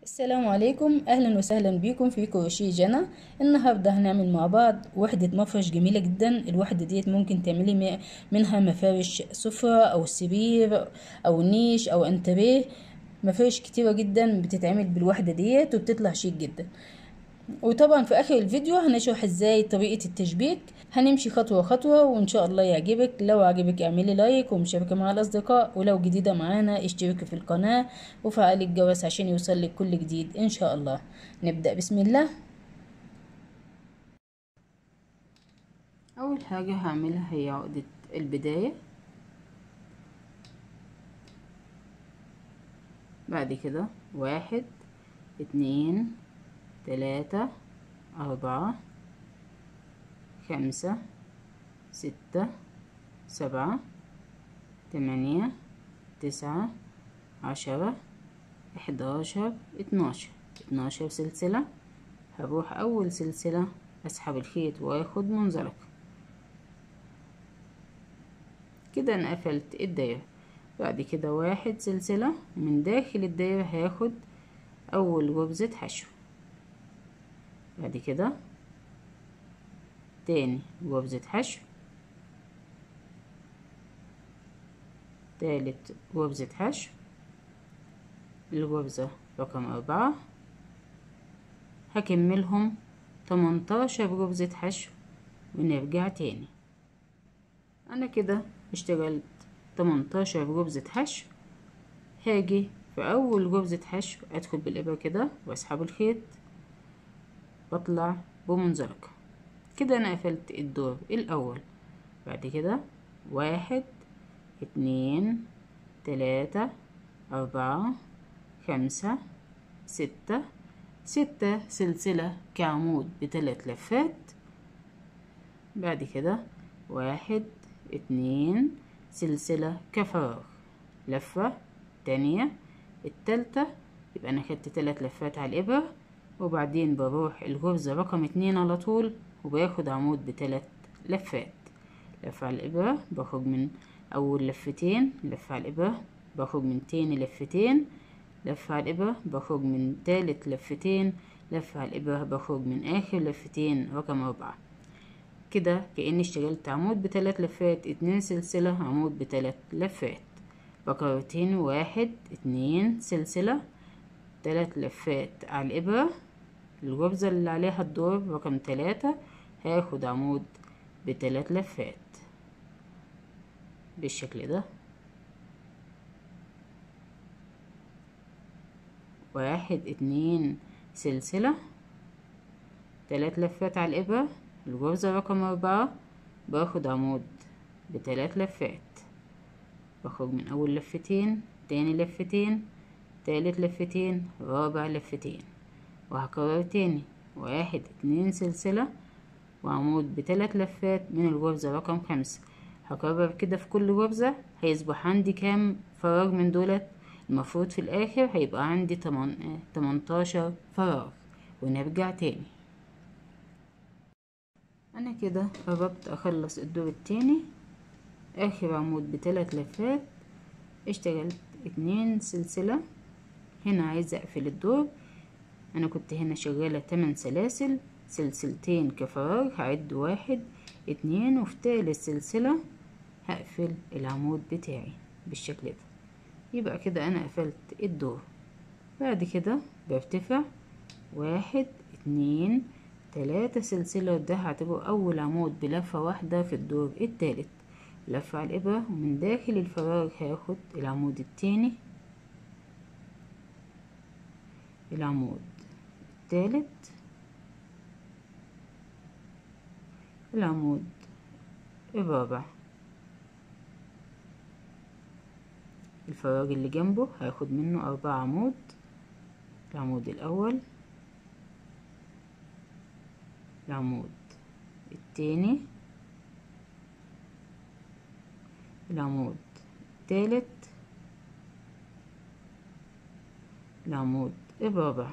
السلام عليكم اهلا وسهلا بيكم في كروشيه جنى النهارده هنعمل مع بعض وحده مفرش جميله جدا الوحده ديت ممكن تعملي م- منها مفارش سفره او سرير او نيش او انتريه مفارش كتيره جدا بتتعمل بالوحده ديت وبتطلع شيك جدا وطبعا في اخر الفيديو هنشرح ازاي طريقه التشبيك هنمشي خطوه خطوه وان شاء الله يعجبك لو عجبك اعملي لايك ومشاركه مع الاصدقاء ولو جديده معانا اشتركي في القناه وفعلي الجرس عشان يوصلك كل جديد ان شاء الله نبدا بسم الله اول حاجه هعملها هي عقده البدايه بعد كده واحد اتنين تلاتة أربعة خمسة ستة سبعة تمانية تسعة عشرة إحداشر اتناشر اتناشر سلسلة هروح أول سلسلة أسحب الخيط وآخد منزلق كده أنا قفلت الدايرة بعد كده واحد سلسلة من داخل الدايرة هاخد أول غرزة حشو بعد كده تاني غرزة حشو تالت غرزة حشو الغرزة رقم أربعة هكملهم تمنتاشر غرزة حشو ونرجع تاني أنا كده اشتغلت تمنتاشر غرزة حشو هاجي في أول غرزة حشو أدخل بالإبرة كده وأسحب الخيط بطلع بمنزلقة كده أنا قفلت الدور الأول بعد كده واحد اتنين تلاتة أربعة خمسة ستة ستة سلسلة كعمود بتلات لفات بعد كده واحد اتنين سلسلة كفراغ لفة تانية التالتة يبقى أنا خدت تلات لفات على الإبرة وبعدين بروح الغرزة رقم اتنين على طول وباخد عمود بتلات لفات لفة على الإبرة بخرج من أول لفتين لفة على الإبرة بخرج من تاني لفتين لفة على الإبرة بخرج من تالت لفتين لفة على الإبرة بخرج من آخر لفتين رقم أربعة كده كأني اشتغلت عمود بتلات لفات اتنين سلسلة عمود بتلات لفات بكرر تاني واحد اتنين سلسلة تلات لفات على الإبرة الغرزة اللي عليها الدور رقم تلاتة هاخد عمود بتلات لفات بالشكل ده واحد اتنين سلسلة تلات لفات على الإبرة الغرزة رقم أربعة باخد عمود بتلات لفات بخرج من أول لفتين تاني لفتين تالت لفتين رابع لفتين وهكرر تاني واحد اتنين سلسلة وعمود بتلات لفات من الغرزة رقم خمسة هكرر كده في كل غرزة هيصبح عندي كام فراغ من دولت المفروض في الآخر هيبقى عندي تمن... تمنتاشر فراغ ونرجع تاني أنا كده قربت أخلص الدور التاني آخر عمود بتلات لفات اشتغلت اتنين سلسلة هنا عايزة أقفل الدور أنا كنت هنا شغالة تمن سلاسل سلسلتين كفراغ هعد واحد اتنين وفي تالت سلسلة هقفل العمود بتاعي بالشكل ده يبقى كده أنا قفلت الدور بعد كده برتفع واحد اتنين تلاتة سلسلة وده هعتبره أول عمود بلفة واحدة في الدور التالت لفة على الإبرة ومن داخل الفراغ هاخد العمود التاني العمود التالت العمود الرابع الفراغ اللي جنبه هاخد منه أربع عمود العمود الأول العمود التاني العمود التالت العمود الرابع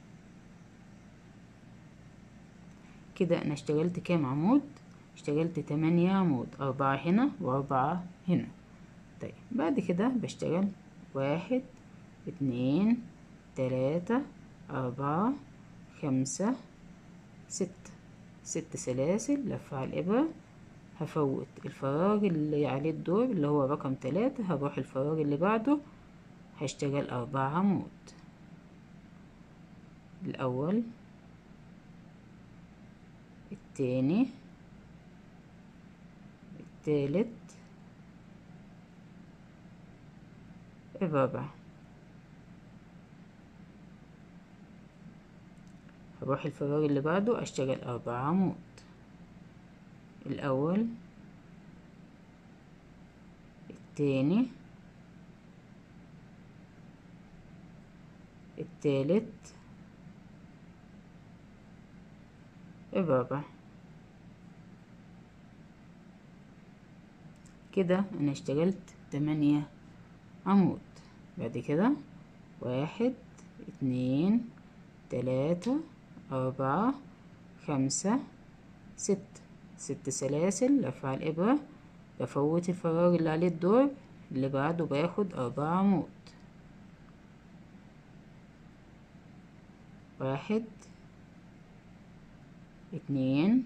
كده انا اشتغلت كام عمود اشتغلت تمانية عمود أربعة هنا وأربعة هنا طيب بعد كده بشتغل واحد اتنين تلاتة أربعة خمسة ستة ست سلاسل لف على الإبرة هفوت الفراغ اللي عليه الدور اللي هو رقم تلاتة هروح الفراغ اللي بعده هشتغل أربع عمود الأول التاني التالت الرابع هروح الفراغ اللي بعده اشتغل أربع عمود الأول التاني التالت الرابع كده انا اشتغلت تمانية عمود بعد كده واحد اتنين تلاتة أربعة خمسة ستة ست سلاسل لف على الإبرة بفوت الفراغ اللي عليه الدور اللي بعده باخد أربعة عمود واحد اتنين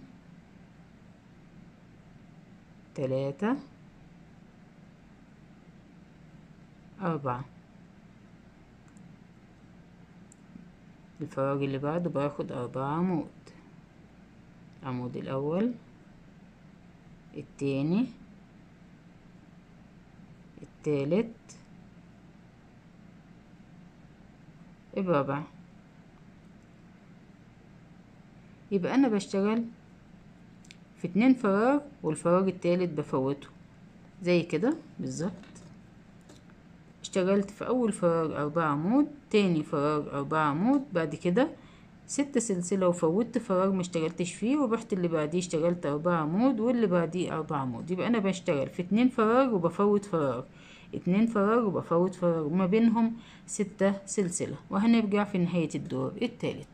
تلاتة أربعة الفراغ اللي بعده باخد أربعة عمود العمود الأول التاني التالت الرابع يبقى أنا بشتغل في اتنين فراغ والفراغ التالت بفوته زي كده بالظبط اشتغلت في أول فراغ أربعة عمود تاني فراغ أربعة عمود بعد كده ست سلسلة وفوتت فراغ ما اشتغلتش فيه ورحت اللي بعديه اشتغلت أربعة عمود واللي بعديه أربعة عمود يبقى أنا بشتغل في اتنين فراغ وبفوت فراغ اتنين فراغ وبفوت فراغ ما بينهم ستة سلسلة وهنرجع في نهاية الدور التالت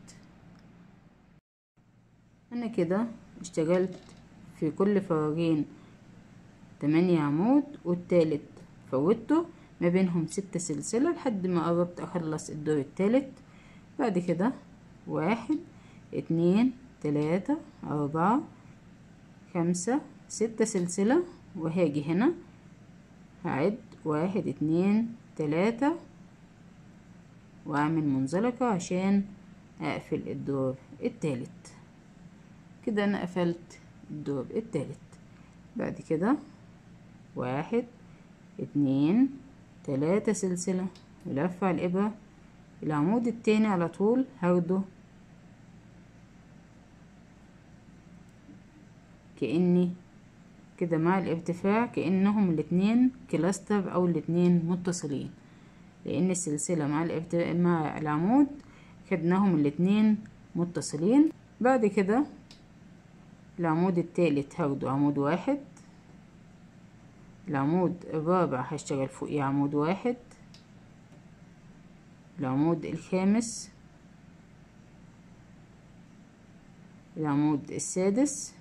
أنا كده اشتغلت في كل فراغين تمانية عمود والتالت فوتته ما بينهم ستة سلسلة لحد ما قربت أخلص الدور التالت بعد كده واحد اتنين تلاتة أربعة خمسة ستة سلسلة وهاجي هنا هعد واحد اتنين تلاتة وأعمل منزلقة عشان أقفل الدور التالت كده أنا قفلت الدور التالت بعد كده واحد اتنين تلاتة سلسلة ولف على الإبرة العمود التاني على طول هاخده كأني كده مع الارتفاع كأنهم الاتنين كلاستر أو الاتنين متصلين لأن السلسلة مع الارتفاع مع العمود خدناهم الاتنين متصلين بعد كده العمود التالت هاخده عمود واحد العمود الرابع هشتغل فوقيه عمود واحد العمود الخامس العمود السادس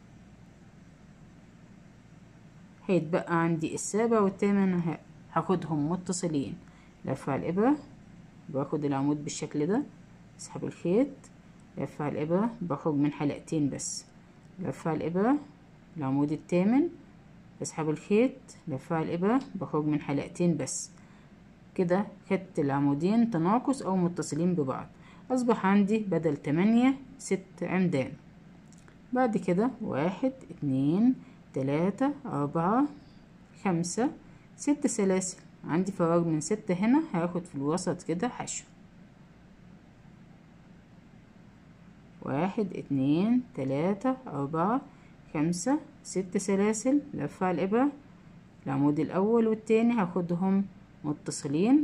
هيتبقى عندي السابع والثامن هاخدهم متصلين لف على الإبرة باخد العمود بالشكل ده اسحب الخيط لف على الإبرة بخرج من حلقتين بس لف على الإبرة العمود الثامن بسحب الخيط لف على الإبرة بخرج من حلقتين بس كده خدت العمودين تناقص أو متصلين ببعض أصبح عندي بدل تمانية ست عمدان بعد كده واحد اتنين تلاتة أربعة خمسة ست سلاسل عندي فراغ من ستة هنا هاخد في الوسط كده حشو واحد اتنين تلاتة أربعة خمسة ست سلاسل لف على الإبرة العمود الأول والتاني هاخدهم متصلين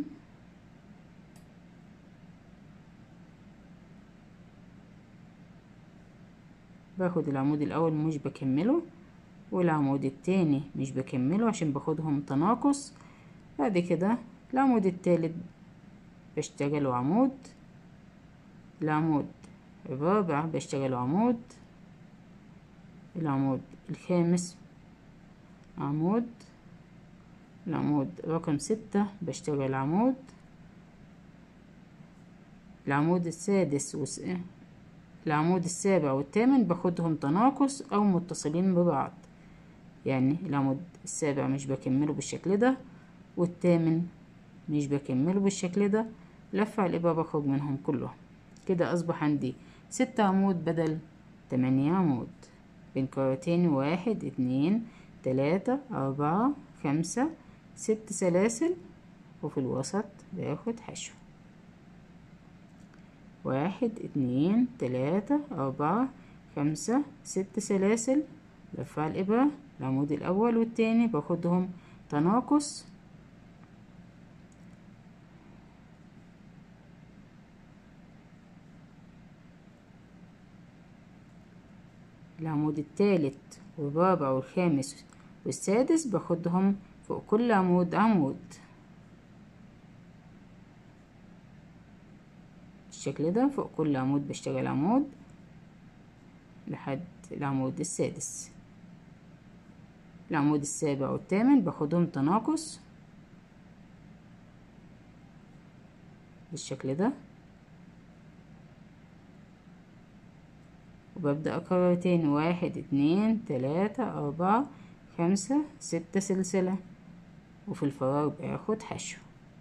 باخد العمود الأول مش بكمله والعمود التاني مش بكمله عشان باخدهم تناقص بعد كده العمود التالت بشتغله عمود العمود الرابع بشتغله عمود العمود الخامس عمود العمود رقم ستة بشتغل عمود العمود السادس وس... العمود السابع والثامن باخدهم تناقص او متصلين ببعض يعني العمود السابع مش بكمله بالشكل ده والثامن مش بكمله بالشكل ده لف على الإبرة بخرج منهم كلهم كده أصبح عندي ستة عمود بدل تمانية عمود بين كرتين واحد اتنين تلاتة أربعة خمسة ست سلاسل وفي الوسط باخد حشو واحد اتنين تلاتة أربعة خمسة ست سلاسل لف على الإبرة العمود الأول والتاني باخدهم تناقص العمود التالت والرابع والخامس والسادس باخدهم فوق كل عمود عمود بالشكل ده فوق كل عمود بشتغل عمود لحد العمود السادس العمود السابع والثامن باخدهم تناقص بالشكل ده وببدأ أكرر تاني واحد اتنين تلاتة أربعة خمسة ستة سلسلة وفي الفراغ باخد حشو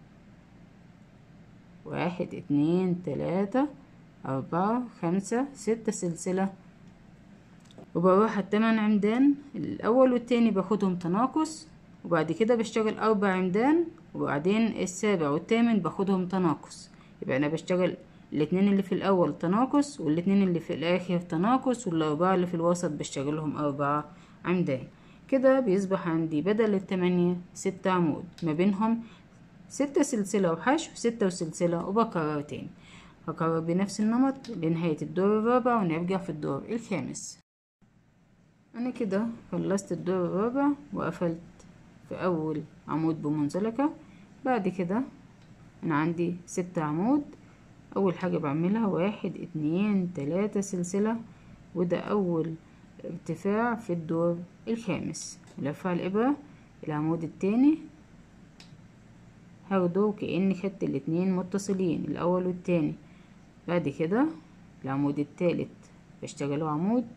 واحد اتنين تلاتة أربعة خمسة ستة سلسلة وبروح التمن عمدان الأول والتاني باخدهم تناقص وبعد كده بشتغل أربع عمدان وبعدين السابع والثامن باخدهم تناقص يبقى أنا بشتغل الاتنين اللي في الأول تناقص والاتنين اللي في الآخر تناقص والأربعة اللي في الوسط بشتغلهم أربعة عمدان كده بيصبح عندي بدل التمانية ستة عمود ما بينهم ستة سلسلة وحشو ستة وسلسلة وبكرر تاني هكرر بنفس النمط لنهاية الدور الرابع ونرجع في الدور الخامس أنا كده خلصت الدور الرابع وقفلت في أول عمود بمنزلقة بعد كده أنا عندي ستة عمود أول حاجة بعملها واحد اتنين تلاتة سلسلة وده أول ارتفاع في الدور الخامس لف على الإبرة العمود التاني هاخده كأني خدت الاتنين متصلين الأول والتاني بعد كده العمود التالت بشتغله عمود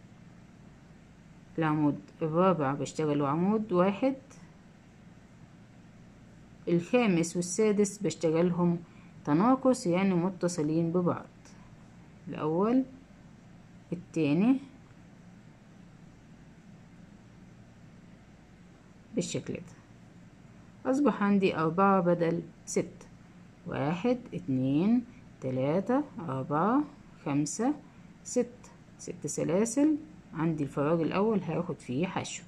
العمود الرابع بشتغله عمود واحد الخامس والسادس بشتغلهم تناقص يعني متصلين ببعض الأول التاني بالشكل ده أصبح عندي أربعة بدل ست واحد اتنين تلاتة أربعة خمسة ست ست سلاسل عندي الفراغ الأول هاخد فيه حشو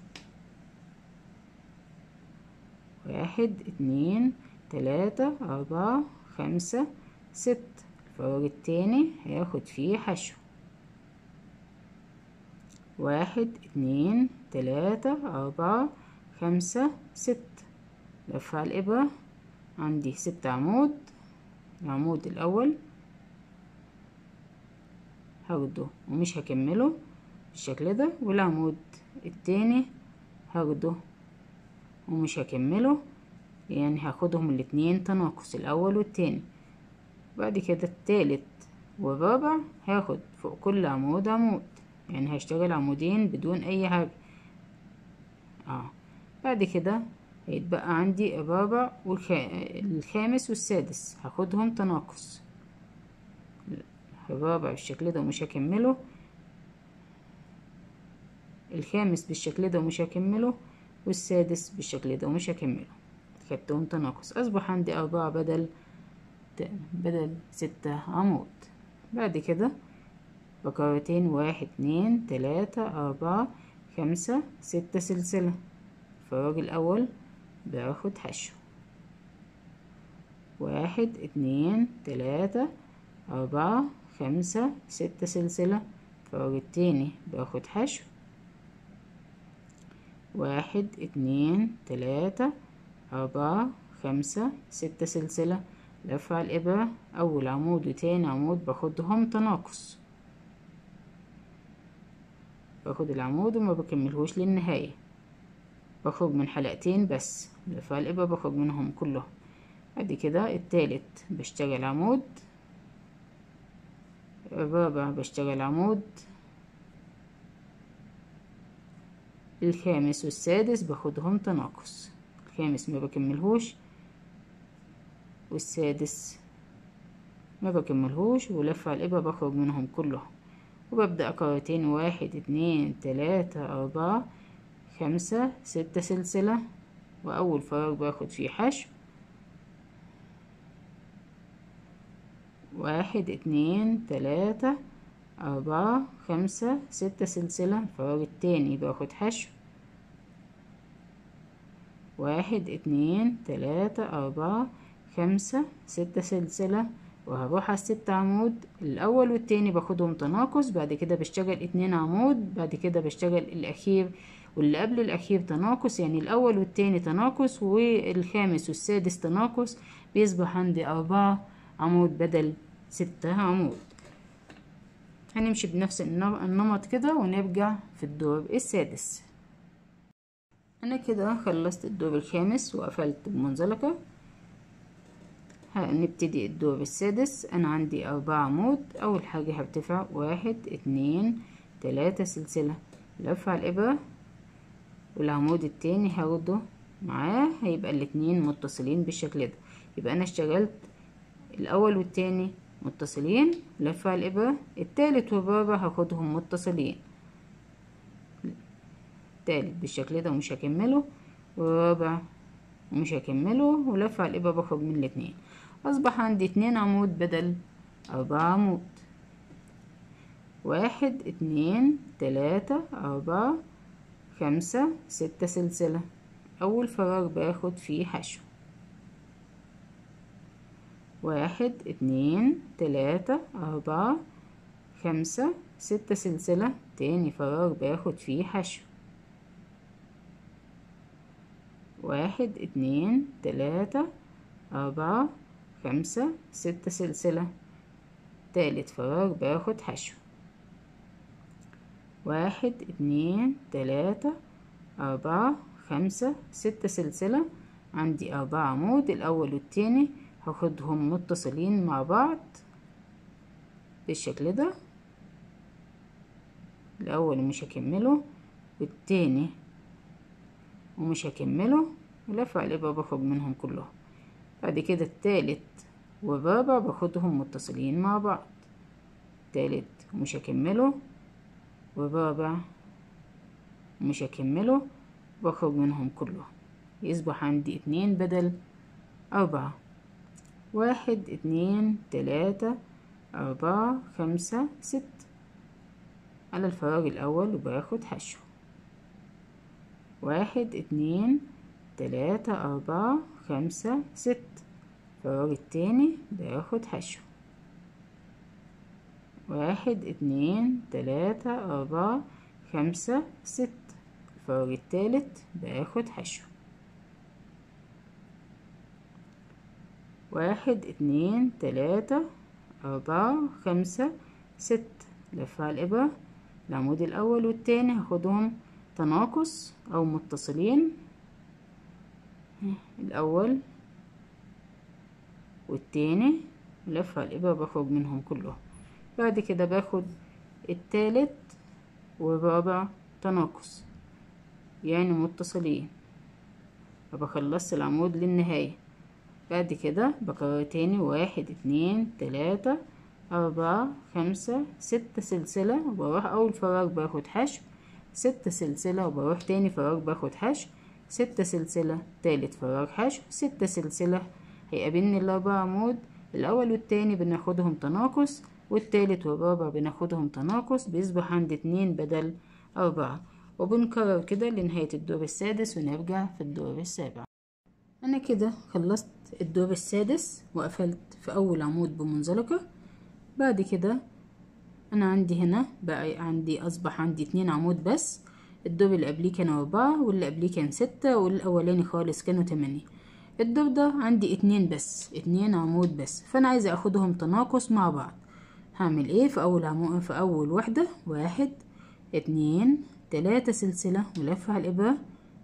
واحد اتنين تلاتة أربعة خمسة ست الفراغ التاني هاخد فيه حشو واحد اتنين تلاتة أربعة خمسة ست لف على الإبرة عندي ست عمود العمود الأول هاخده ومش هكمله بالشكل ده والعمود التاني هاخده ومش هكمله يعني هاخدهم الاتنين تناقص الأول والتاني بعد كده التالت والرابع هاخد فوق كل عمود عمود يعني هشتغل عمودين بدون أي حاجة اه بعد كده هيتبقى عندي الرابع والخامس والسادس هاخدهم تناقص الرابع بالشكل ده ومش هكمله الخامس بالشكل ده ومش هكمله والسادس بالشكل ده ومش هكمله خدتهم تناقص أصبح عندي أربعة بدل بدل ستة عمود بعد كده بكرتين واحد اتنين تلاتة أربعة خمسة ستة سلسلة الفراغ الأول باخد حشو واحد اتنين تلاتة أربعة خمسة ستة سلسلة الفراغ التاني باخد حشو واحد اتنين تلاتة أربعة خمسة ستة سلسلة لف على الإبرة أول عمود وتاني عمود باخدهم تناقص باخد العمود وما بكملهوش للنهاية بخرج من حلقتين بس لف على الإبرة بخرج منهم كلهم بعد كده التالت بشتغل عمود الرابع بشتغل عمود الخامس والسادس باخدهم تناقص الخامس ما بكملهوش والسادس ما بكملهوش ولف على الإبرة بخرج منهم كلهم وببدأ كرتين واحد اتنين تلاتة أربعة خمسة ستة سلسلة وأول فراغ باخد فيه حشو واحد اتنين تلاتة أربعة خمسة ستة سلسلة الفراغ التاني باخد حشو واحد اتنين تلاتة أربعة خمسة ستة سلسلة وهروح على الست عمود الأول والتاني باخدهم تناقص بعد كده بشتغل اتنين عمود بعد كده بشتغل الأخير واللي قبل الأخير تناقص يعني الأول والتاني تناقص والخامس والسادس تناقص بيصبح عندي أربعة عمود بدل ستة عمود هنمشي بنفس النمط كده ونرجع في الدور السادس أنا كده خلصت الدور الخامس وقفلت المنزلقة هنبتدي الدور السادس أنا عندي أربعة عمود أول حاجة هرتفع واحد اتنين تلاتة سلسلة لف على الإبرة والعمود التاني هاخده معاه هيبقى الاتنين متصلين بالشكل ده يبقى أنا اشتغلت الأول والتاني متصلين لف على الإبرة التالت والرابع هاخدهم متصلين التالت بالشكل ده ومش هكمله والرابع ومش هكمله ولف على الإبرة بخرج من الاتنين أصبح عندي اتنين عمود بدل أربعة عمود واحد اتنين تلاتة أربعة خمسة ستة سلسلة أول فراغ باخد فيه حشو واحد اتنين تلاتة أربعة خمسة ستة سلسلة تاني فراغ باخد فيه حشو واحد اتنين تلاتة أربعة خمسة ستة سلسلة تالت فراغ باخد حشو واحد اتنين تلاتة أربعة خمسة ستة سلسلة عندي أربعة عمود الأول والتاني هاخدهم متصلين مع بعض بالشكل ده الأول مش هكمله والتاني ومش هكمله ولف على الإبرة بخرج منهم كلهم بعد كده التالت والرابع باخدهم متصلين مع بعض التالت مش هكمله والرابع مش هكمله بخرج منهم كلهم يصبح عندي اتنين بدل أربعة واحد اتنين تلاتة أربعة خمسة ست على الفراغ الأول وباخد حشو واحد اتنين تلاتة أربعة خمسة ست الفراغ التاني باخد حشو واحد اتنين تلاتة أربعة خمسة ست الفراغ التالت باخد حشو واحد اتنين تلاتة أربعة خمسة ست لف على الإبرة العمود الأول والتاني هاخدهم تناقص أو متصلين الأول والتاني لف على الإبرة بخرج منهم كلهم بعد كده باخد التالت والرابع تناقص يعني متصلين وبخلص العمود للنهاية بعد كده بكرر تاني واحد اتنين تلاتة أربعة خمسة ستة سلسلة وبروح أول فراغ باخد حشو ستة سلسلة وبروح تاني فراغ باخد حشو ستة سلسلة تالت فراغ حشو ستة سلسلة هيقابلني الأربع عمود الأول والتاني بناخدهم تناقص والتالت والرابع بناخدهم تناقص بيصبح عندي اتنين بدل أربعة وبنكرر كده لنهاية الدور السادس ونرجع في الدور السابع أنا كده خلصت الدور السادس وقفلت في أول عمود بمنزلقة بعد كده أنا عندي هنا بقى عندي أصبح عندي اتنين عمود بس الدور اللي قبليه كان أربعة واللي قبليه كان ستة والأولاني خالص كانوا تمانية الدور ده عندي اتنين بس اتنين عمود بس فأنا عايزة أخدهم تناقص مع بعض هعمل ايه في أول عمود في أول واحدة واحد اتنين تلاتة سلسلة ولف على الإبرة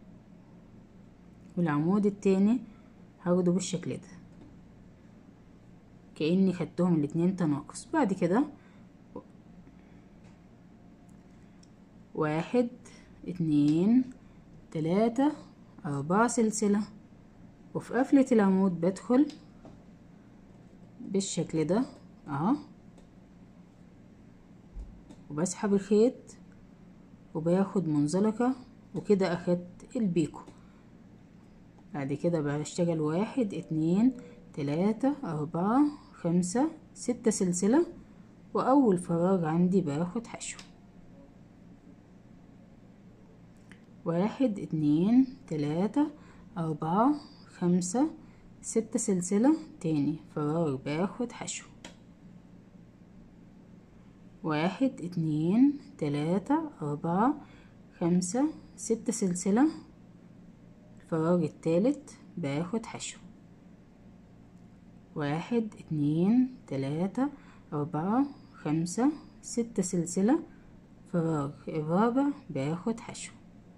والعمود التاني هاخده بالشكل ده كأني خدتهم الاتنين تناقص بعد كده واحد اتنين تلاتة أربعة سلسلة وفي قفلة العمود بدخل بالشكل ده اهو وبسحب الخيط وباخد منزلقة وكده اخدت البيكو بعد كده بشتغل واحد اتنين تلاتة اربعة خمسة ستة سلسلة واول فراغ عندي باخد حشو واحد اتنين تلاتة اربعة خمسة ستة سلسلة تاني فراغ باخد حشو واحد اتنين تلاتة اربعة خمسة ستة سلسلة الفراغ التالت باخد حشو واحد اتنين تلاتة أربعة خمسة ستة سلسلة فراغ الرابع باخد حشو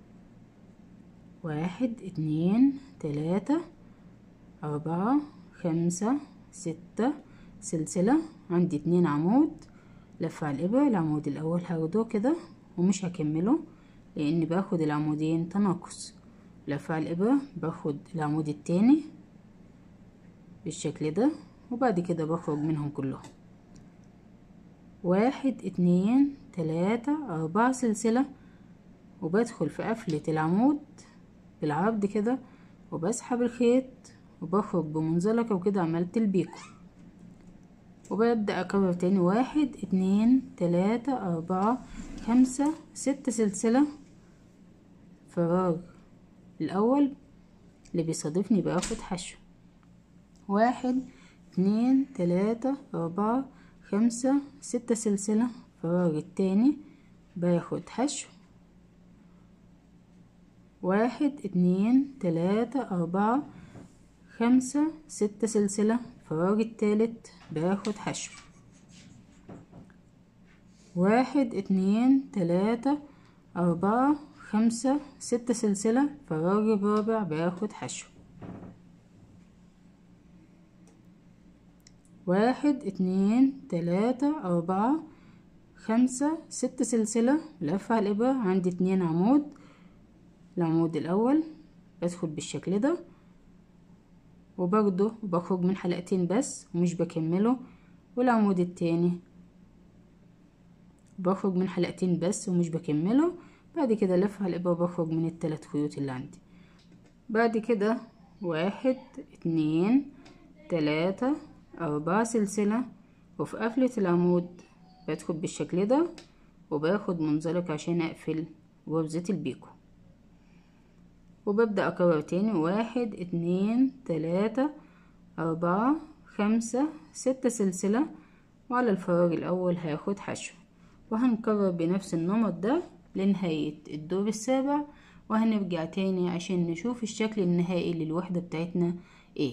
واحد اتنين تلاتة أربعة خمسة ستة سلسلة عندي اتنين عمود لف على الإبرة العمود الأول هاخده كده ومش هكمله لأني باخد العمودين تناقص لف على الإبرة باخد العمود التاني بالشكل ده وبعد كده بخرج منهم كلهم واحد اتنين تلاتة أربعة سلسلة وبدخل في قفلة العمود بالعرض كده وبسحب الخيط وبخرج بمنزلقة وكده عملت البيكو وببدأ أكرر تاني واحد اتنين تلاتة أربعة خمسة ستة سلسلة فراغ الأول اللي بيصادفني باخد حشو واحد اتنين تلاتة أربعة خمسة ستة سلسلة فراغ التاني باخد حشو واحد اتنين تلاتة أربعة خمسة ستة سلسلة فراغ التالت باخد حشو واحد اتنين تلاتة أربعة خمسة ستة سلسلة فراغ الرابع باخد حشو واحد اتنين تلاتة أربعة خمسة ستة سلسلة لف على الإبرة عندي اتنين عمود العمود الأول بدخل بالشكل ده وبرضه بخرج من حلقتين بس ومش بكمله والعمود التاني بخرج من حلقتين بس ومش بكمله بعد كده لف على الإبرة بخرج من التلات خيوط اللي عندي بعد كده واحد اتنين تلاتة أربعة سلسلة وفي قفلة العمود بدخل بالشكل ده وباخد منزلق عشان أقفل غرزة البيكو وببدأ أكرر تاني واحد اتنين تلاتة أربعة خمسة ستة سلسلة وعلى الفراغ الأول هاخد حشو وهنكرر بنفس النمط ده لنهاية الدور السابع وهنرجع تاني عشان نشوف الشكل النهائي للوحدة بتاعتنا ايه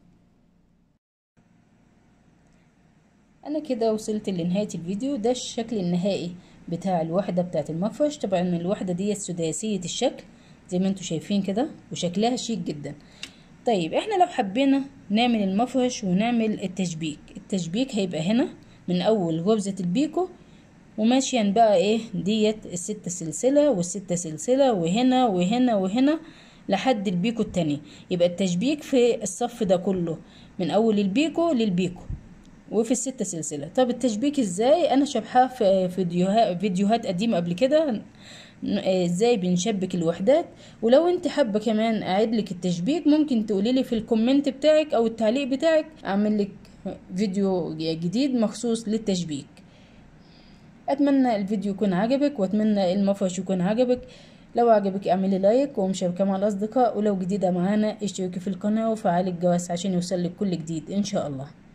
انا كده وصلت لنهاية الفيديو ده الشكل النهائي بتاع الوحدة بتاعت المفرش طبعا الوحدة دي سداسية الشكل زي ما انتوا شايفين كده وشكلها شيك جدا طيب احنا لو حبينا نعمل المفرش ونعمل التشبيك التشبيك هيبقى هنا من اول غرزة البيكو وماشيا بقى ايه ديت الستة سلسلة والستة سلسلة وهنا وهنا وهنا لحد البيكو التاني يبقى التشبيك في الصف ده كله من اول البيكو للبيكو وفي الستة سلسلة طب التشبيك ازاي انا شرحها في فيديوهات فيديوهات قديمة قبل كده ازاي بنشبك الوحدات ولو انت حابة كمان اعيد لك التشبيك ممكن تقولي لي في الكومنت بتاعك او التعليق بتاعك اعمل لك فيديو جديد مخصوص للتشبيك اتمنى الفيديو يكون عجبك واتمنى المفرش يكون عجبك لو عجبك اعملي لايك ومشاركة مع الاصدقاء ولو جديدة معانا اشتركي في القناة وفعلي الجرس عشان يوصلك كل جديد ان شاء الله